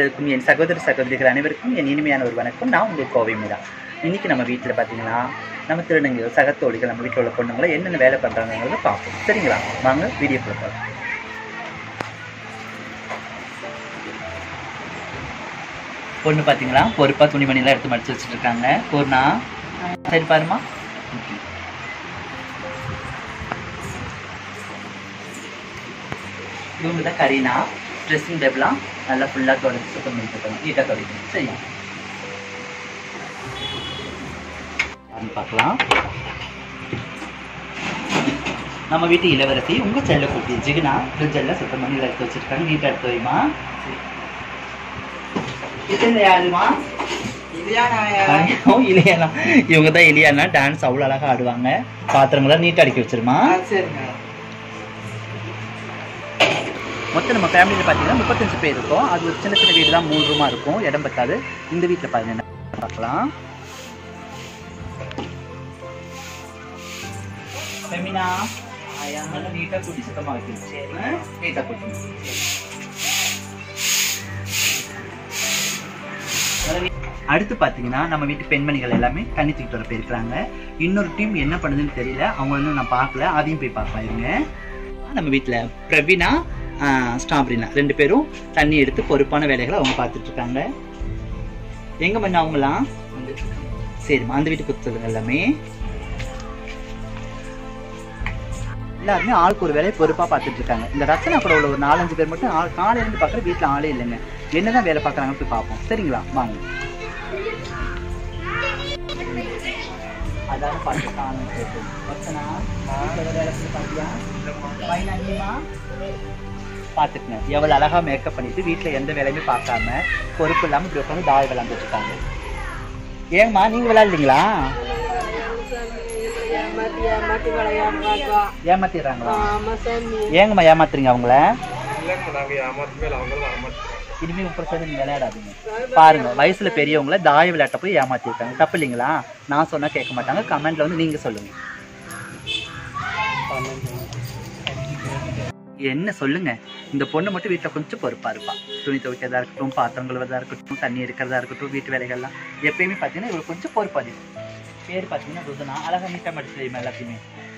அனைவருக்கும் என் சகோதர சகோதரிகள் அனைவருக்கும் என் இனிமையான ஒரு வணக்கம் நான் உங்கள் கோவை மீரா இன்னைக்கு நம்ம வீட்டில் பார்த்தீங்கன்னா நம்ம திருநங்கைகள் சகத்தோழிகள் நம்ம வீட்டில் உள்ள பொண்ணுங்களை என்னென்ன வேலை பண்ணுறாங்கிறத பார்ப்போம் சரிங்களா வாங்க வீடியோ பார்ப்போம் பொண்ணு பார்த்தீங்களா பொறுப்பாக துணிமணிலாம் எடுத்து மடிச்சு வச்சுட்டு இருக்காங்க பூர்ணா சரி பாருமா இவங்க தான் கரீனா ட்ரெஸ்ஸிங் டேபிளாம் நல்லா ஃபுல்லாக தொடச்சி சுத்தம் பண்ணி கொடுக்கணும் நீட்டாக துடைக்கணும் சரியா யாருன்னு பார்க்கலாம் நம்ம வீட்டு இளவரசி உங்க செல்ல குட்டி ஜிகுனா ஃப்ரிட்ஜ் எல்லாம் சுத்தம் பண்ணி எடுத்து வச்சிருக்காங்க நீட்டாக எடுத்து வைமா கிச்சன்ல யாருமா ஐயோ, இலியானா இவங்க தான் இலியானா டான்ஸ் அவ்வளோ அழகா ஆடுவாங்க பாத்திரங்களாம் நீட்டாக அடுக்கி வச்சிருமா மொத்தம் நம்ம ஃபேமிலியில் பார்த்தீங்கன்னா முப்பத்தஞ்சு பேர் இருக்கும் அது ஒரு சின்ன சின்ன வீடு தான் மூணு ரூமா இருக்கும் இடம் பத்தாது இந்த வீட்டில் பாருங்க என்ன பார்க்கலாம் ஃபெமினா ஆயா நல்லா நீட்டாக கூட்டி சுத்தமாக வைக்கணும் சரி நீட்டாக கூட்டி அடுத்து பார்த்தீங்கன்னா நம்ம வீட்டு பெண்மணிகள் எல்லாமே தண்ணி தூக்கிட்டு வர போயிருக்கிறாங்க இன்னொரு டீம் என்ன பண்ணுதுன்னு தெரியல அவங்க இன்னும் நான் பார்க்கல அதையும் போய் பார்க்கலாம் இருங்க நம்ம வீட்டில் பிரவீனா ஆஹ், ஸ்ட்ராபெரினா ரெண்டு பேரும் தண்ணி எடுத்து பொறுப்பான வேலைகளை அவங்க பார்த்துட்டு இருக்காங்க எங்க பண்ண அவங்களாம் சரிம்மா அந்த வீட்டுக்கு கொடுத்துருங்க எல்லாமே எல்லாருமே ஆளுக்கு ஒரு வேலையை பொறுப்பா பார்த்துட்டு இருக்காங்க இந்த ரச்சனா கூட உள்ள ஒரு நாலஞ்சு பேர் மட்டும் ஆள் காலையில இருந்து பார்க்குற வீட்டில் ஆளே இல்லைங்க என்னதான் வேலை பார்க்குறாங்கன்னு போய் பார்ப்போம் சரிங்களா வாங்க அதான பார்த்து காணும் கேட்டு ரச்சனா வீட்டோட வேலை செஞ்சு பார்த்தியா ஃபைன் அண்ணிமா பார்த்துக்குங்க எவ்வளோ அழகா மேக்கப் பண்ணிட்டு வீட்டில் எந்த வேலையுமே பார்க்காம பொறுப்பு இல்லாமல் இப்படி உட்காந்து தாய் விளாண்டுட்டு இருக்காங்க ஏங்கம்மா நீங்க விளையாடுறீங்களா ஏமாத்திடுறாங்களா ஏங்கம்மா ஏமாத்துறீங்க அவங்கள இனிமே முப்பது சதவீதம் நீங்க விளையாடாதீங்க பாருங்க வயசுல பெரியவங்கள தாய விளையாட்ட போய் ஏமாத்திருக்காங்க தப்பு இல்லைங்களா நான் சொன்னா கேட்க மாட்டாங்க கமெண்ட்ல வந்து நீங்க சொல்லுங்க என்ன சொல்லுங்க இந்த பொண்ணு மட்டும் வீட்டில் கொஞ்சம் பொறுப்பா இருப்பா துணி துவைக்கிறதா இருக்கட்டும் பாத்திரம் கழுவுறதா இருக்கட்டும் தண்ணி எடுக்கிறதா இருக்கட்டும் வீட்டு வேலைகள்லாம் எப்பயுமே பார்த்தீங்கன்னா இவருக்கு கொஞ்சம் பொறுப்பு அதிகம் பேர் பார்த்தீங்கன்னா ருதனா அழகா நீட்டாக மடிச்சு தெரியுமா எல்லாத்தையுமே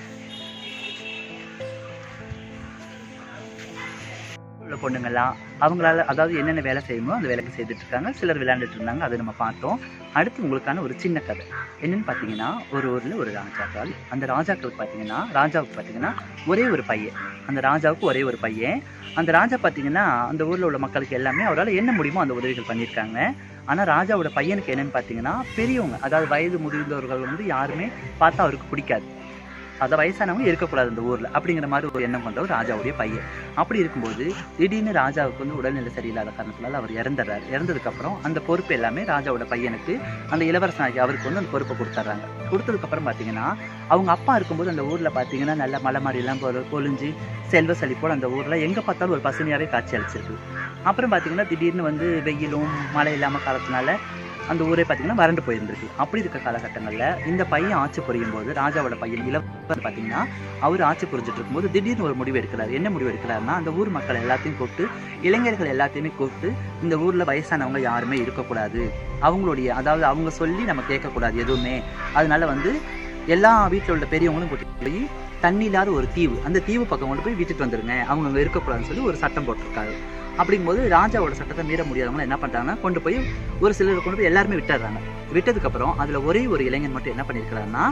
உள்ள பொண்ணுங்கள்லாம் அவங்களால அதாவது என்னென்ன வேலை செய்யணுமோ அந்த வேலைக்கு செய்துட்டு இருக்காங்க சிலர் விளையாண்டுட்டு இருந்தாங்க அதை நம்ம பார்த்தோம் அடுத்து உங்களுக்கான ஒரு சின்ன கதை என்னன்னு பார்த்தீங்கன்னா ஒரு ஊரில் ஒரு ராஜாக்கள் அந்த ராஜாக்களுக்கு பார்த்தீங்கன்னா ராஜாவுக்கு பார்த்தீங்கன்னா ஒரே ஒரு பையன் அந்த ராஜாவுக்கு ஒரே ஒரு பையன் அந்த ராஜா பார்த்தீங்கன்னா அந்த ஊரில் உள்ள மக்களுக்கு எல்லாமே அவரால் என்ன முடியுமோ அந்த உதவிகள் பண்ணியிருக்காங்க ஆனால் ராஜாவோட பையனுக்கு என்னன்னு பார்த்தீங்கன்னா பெரியவங்க அதாவது வயது முதிர்ந்தவர்கள் வந்து யாருமே பார்த்தா அவருக்கு பிடிக்காது அதை வயசானவங்க இருக்கக்கூடாது அந்த ஊரில் அப்படிங்கிற மாதிரி ஒரு எண்ணம் கொண்ட ஒரு ராஜாவுடைய பையன் அப்படி இருக்கும்போது திடீர்னு ராஜாவுக்கு வந்து உடல்நிலை சரியில்லாத காரணத்தினால அவர் இறந்துடுறாரு இறந்ததுக்கப்புறம் அந்த பொறுப்பு எல்லாமே ராஜாவோட பையனுக்கு அந்த இளவரசனாகி அவருக்கு வந்து அந்த பொறுப்பை கொடுத்துட்றாங்க கொடுத்ததுக்கப்புறம் பார்த்தீங்கன்னா அவங்க அப்பா இருக்கும்போது அந்த ஊரில் பார்த்தீங்கன்னா நல்ல மலை மாதிரிலாம் பொ- பொழிஞ்சு செல்வ செழிப்போடு அந்த ஊரில் எங்கே பார்த்தாலும் ஒரு பசுமையாகவே காட்சி அளிச்சிருக்கு அப்புறம் பார்த்தீங்கன்னா திடீர்னு வந்து வெயிலும் மழை இல்லாமல் காலத்தினால அந்த ஊரே பார்த்தீங்கன்னா வறண்டு போயிருந்திருக்கு அப்படி இருக்க காலகட்டங்களில் இந்த பையன் ஆட்சி புரியும் போது ராஜாவோட பையன் இளவரசர் பார்த்தீங்கன்னா அவர் ஆட்சி புரிஞ்சுட்டு இருக்கும்போது திடீர்னு ஒரு முடிவு எடுக்கிறார் என்ன முடிவு எடுக்கிறாருன்னா அந்த ஊர் மக்கள் எல்லாத்தையும் கூப்பிட்டு இளைஞர்கள் எல்லாத்தையுமே கூப்பிட்டு இந்த ஊரில் வயசானவங்க யாருமே இருக்கக்கூடாது அவங்களுடைய அதாவது அவங்க சொல்லி நம்ம கேட்கக்கூடாது எதுவுமே அதனால வந்து எல்லா வீட்டில் உள்ள பெரியவங்களும் கூட்டிட்டு போய் தண்ணி இல்லாத ஒரு தீவு அந்த தீவு பக்கம் கொண்டு போய் விட்டுட்டு வந்துருங்க அவங்க அங்கே இருக்கக்கூடாதுன்னு சொல்லி ஒரு சட்டம் போட்டிருக்காரு அப்படிங்கும்போது ராஜாவோட சட்டத்தை மீற முடியாதவங்க என்ன பண்ணுறாங்கன்னா கொண்டு போய் ஒரு சிலர் கொண்டு போய் எல்லாருமே விட்டுறாங்க விட்டதுக்கப்புறம் அதில் ஒரே ஒரு இளைஞன் மட்டும் என்ன பண்ணியிருக்கிறாருன்னா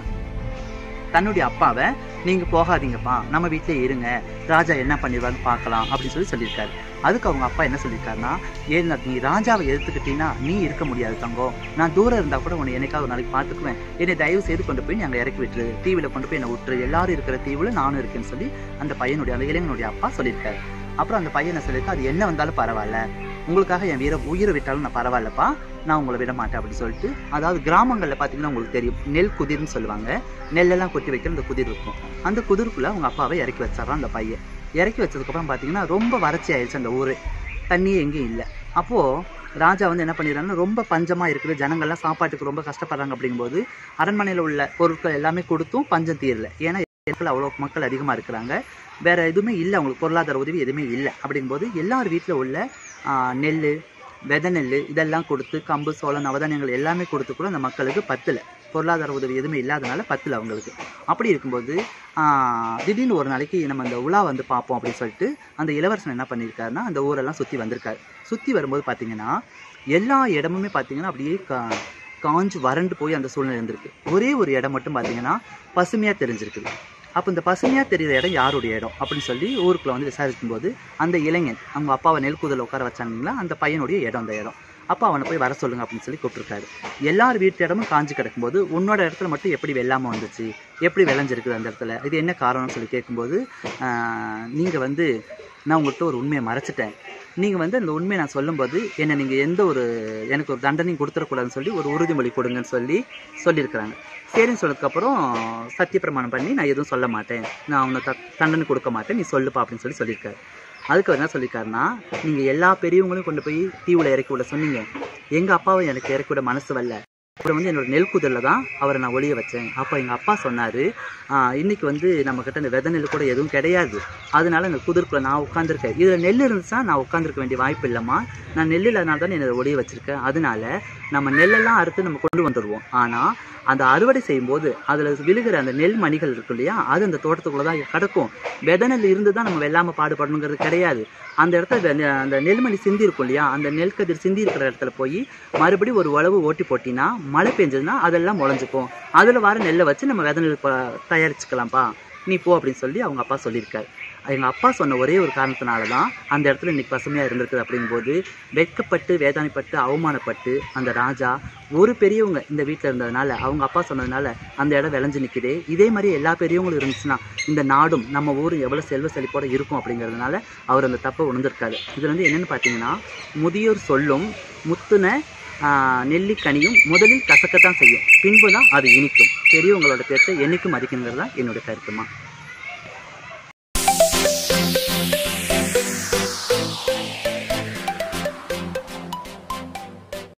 தன்னுடைய அப்பாவை நீங்க போகாதீங்கப்பா நம்ம வீட்டிலே இருங்க ராஜா என்ன பண்ணிடுவாருன்னு பார்க்கலாம் அப்படின்னு சொல்லி சொல்லியிருக்காரு அதுக்கு அவங்க அப்பா என்ன சொல்லியிருக்காருன்னா ஏன் நீ ராஜாவை எதிர்த்துக்கிட்டீங்கன்னா நீ இருக்க முடியாது தங்கம் நான் தூரம் இருந்தா கூட உன்னை என்னைக்காவது ஒரு நாளைக்கு பார்த்துக்குவேன் என்னை தயவு செய்து கொண்டு போய் நீ அங்கே இறக்கி விட்டுரு தீவில் கொண்டு போய் என்னை விட்டுரு எல்லாரும் இருக்கிற தீவில் நானும் இருக்கேன்னு சொல்லி அந்த பையனுடைய அந்த இளைஞனுடைய அப்பா சொல்லியிருக்காரு அப்புறம் அந்த பையன் என்ன சொல்லியிருக்கா அது என்ன வந்தாலும் பரவாயில்ல உங்களுக்காக என் வீர உயிரை விட்டாலும் நான் பரவாயில்லப்பா நான் உங்களை விட மாட்டேன் அப்படின்னு சொல்லிட்டு அதாவது கிராமங்களில் பார்த்தீங்கன்னா உங்களுக்கு தெரியும் நெல் குதிர்னு சொல்லுவாங்க நெல்லெல்லாம் கொட்டி வைக்கிற அந்த குதிர் இருக்கும் அந்த குதிருக்குள்ள அவங்க அப்பாவை இறக்கி வச்சிடறான் அந்த பையன் இறக்கி வச்சதுக்கப்புறம் பார்த்தீங்கன்னா ரொம்ப வறட்சி ஆயிடுச்சு அந்த ஊர் தண்ணியே எங்கேயும் இல்லை அப்போது ராஜா வந்து என்ன பண்ணிடுறாங்கன்னா ரொம்ப பஞ்சமாக இருக்குது ஜனங்கள்லாம் சாப்பாட்டுக்கு ரொம்ப கஷ்டப்படுறாங்க அப்படிங்கும்போது அரண்மனையில் உள்ள பொருட்கள் எல்லாமே கொடுத்தும் பஞ்சம் தீரல ஏன்னா இடத்துல அவ்வளோ மக்கள் அதிகமாக இருக்கிறாங்க வேற எதுவுமே இல்லை அவங்களுக்கு பொருளாதார உதவி எதுவுமே இல்லை அப்படிங்கும்போது எல்லார் வீட்டில் உள்ள நெல் விதை நெல் இதெல்லாம் கொடுத்து கம்பு சோளம் நவதானியங்கள் எல்லாமே கொடுத்து கூட அந்த மக்களுக்கு பத்தில் பொருளாதார உதவி எதுவுமே இல்லாதனால பத்தில் அவங்களுக்கு அப்படி இருக்கும்போது ஆஹ், திடீர்னு ஒரு நாளைக்கு நம்ம அந்த உலா வந்து பார்ப்போம் அப்படின்னு சொல்லிட்டு அந்த இளவரசன் என்ன பண்ணியிருக்காருன்னா அந்த ஊரெல்லாம் சுற்றி வந்திருக்காரு சுற்றி வரும்போது பார்த்தீங்கன்னா எல்லா இடமுமே பார்த்தீங்கன்னா அப்படியே கா காஞ்சு வறண்டு போய் அந்த சூழ்நிலை இருந்திருக்கு ஒரே ஒரு இடம் மட்டும் பார்த்தீங்கன்னா பசுமையாக தெரிஞ்சிருக்குது அப்போ இந்த பசுமையாக தெரிகிற இடம் யாருடைய இடம் அப்படின்னு சொல்லி ஊருக்குள்ள வந்து விசாரிக்கும்போது அந்த இளைஞன் அவங்க அப்பாவை நெல்குதில் உட்கார வச்சாங்களா அந்த பையனுடைய இடம் அந்த இடம் அப்போ அவனை போய் வர சொல்லுங்க அப்படின்னு சொல்லி கூப்பிட்டுருக்காரு எல்லார் வீட்டு இடமும் காஞ்சு கிடக்கும்போது உன்னோட இடத்துல மட்டும் எப்படி வெள்ளாமல் வந்துச்சு எப்படி விளைஞ்சிருக்குது அந்த இடத்துல இது என்ன காரணம்னு சொல்லி கேட்கும்போது நீங்கள் வந்து நான் உங்கள்கிட்ட ஒரு உண்மையை மறைச்சிட்டேன் நீங்கள் வந்து அந்த உண்மையை நான் சொல்லும்போது என்னை நீங்கள் எந்த ஒரு எனக்கு ஒரு தண்டனையும் கொடுத்துடக்கூடாதுன்னு சொல்லி ஒரு உறுதிமொழி கொடுங்கன்னு சொல்லி சொல்லியிருக்கிறாங்க சரின்னு சொன்னதுக்கப்புறம் சத்தியப்பிரமாணம் பண்ணி நான் எதுவும் சொல்ல மாட்டேன் நான் அவனை த தண்டனை கொடுக்க மாட்டேன் நீ சொல்லுப்பா அப்படின்னு சொல்லி சொல்லியிருக்காரு அதுக்கு அவர் என்ன சொல்லியிருக்காருன்னா நீங்கள் எல்லா பெரியவங்களையும் கொண்டு போய் தீவுல இறக்கி விட சொன்னீங்க எங்கள் அப்பாவை எனக்கு இறக்கி விட மனசு வரல அப்புறம் வந்து என்னோட நெல் குதிரில் தான் அவரை நான் ஒளிய வச்சேன் அப்போ எங்கள் அப்பா சொன்னார் இன்னைக்கு வந்து நம்மக்கிட்ட இந்த விதை நெல் கூட எதுவும் கிடையாது அதனால இந்த குதிர்க்குள்ள நான் உட்காந்துருக்கேன் இதில் நெல் இருந்துச்சுன்னா நான் உட்காந்துருக்க வேண்டிய வாய்ப்பு இல்லைம்மா நான் நெல் இல்லாதனால தான் என்னை ஒளிய வச்சிருக்கேன் அதனால நம்ம நெல்லெல்லாம் அறுத்து நம்ம கொண்டு வந்துடுவோம் ஆனால் அந்த அறுவடை செய்யும்போது அதில் விழுகிற அந்த நெல் மணிகள் இருக்கு இல்லையா அது அந்த தோட்டத்துக்குள்ளே தான் கிடக்கும் விதை நெல் இருந்து தான் நம்ம வெள்ளாமல் பாடுபடணுங்கிறது கிடையாது அந்த இடத்துல அந்த- அந்த நெல்மணி சிந்தி இருக்கும் இல்லையா அந்த நெல் கதிர் சிந்தி இருக்கிற இடத்துல போய் மறுபடியும் ஒரு உழவு ஓட்டி போட்டினா மழை பெஞ்சதுன்னா அதெல்லாம் முளைஞ்சுக்கும் அதில் வர நெல்லை வச்சு நம்ம விதை நெல் ப- தயாரிச்சுக்கலாம்ப்பா நீ போ அப்படின்னு சொல்லி அவங்க அப்பா சொல்லியிருக்காரு எங்கள் அப்பா சொன்ன ஒரே ஒரு காரணத்தினால தான் அந்த இடத்துல இன்னைக்கு பசுமையாக இருந்திருக்குது அப்படிங்கும்போது வெட்கப்பட்டு வேதனைப்பட்டு அவமானப்பட்டு அந்த ராஜா ஒரு பெரியவங்க இந்த வீட்டில் இருந்ததுனால அவங்க அப்பா சொன்னதுனால அந்த இடம் விளைஞ்சு நிற்குதே இதே மாதிரி எல்லா பெரியவங்களும் இருந்துச்சுன்னா இந்த நாடும் நம்ம ஊரும் எவ்வளோ செல்வ செழிப்போட இருக்கும் அப்படிங்கிறதுனால அவர் அந்த தப்பை உணர்ந்திருக்காரு இதில் வந்து என்னென்னு பார்த்தீங்கன்னா முதியோர் சொல்லும் முத்துன ஆஹ், நெல்லிக்கனியும் முதலில் கசக்கத்தான் செய்யும் பின்பு தான் அது இனிக்கும் பெரியவங்களோட பேச்சை என்னைக்கும் மதிக்கணுங்கிறது தான் என்னோட கருத்துமா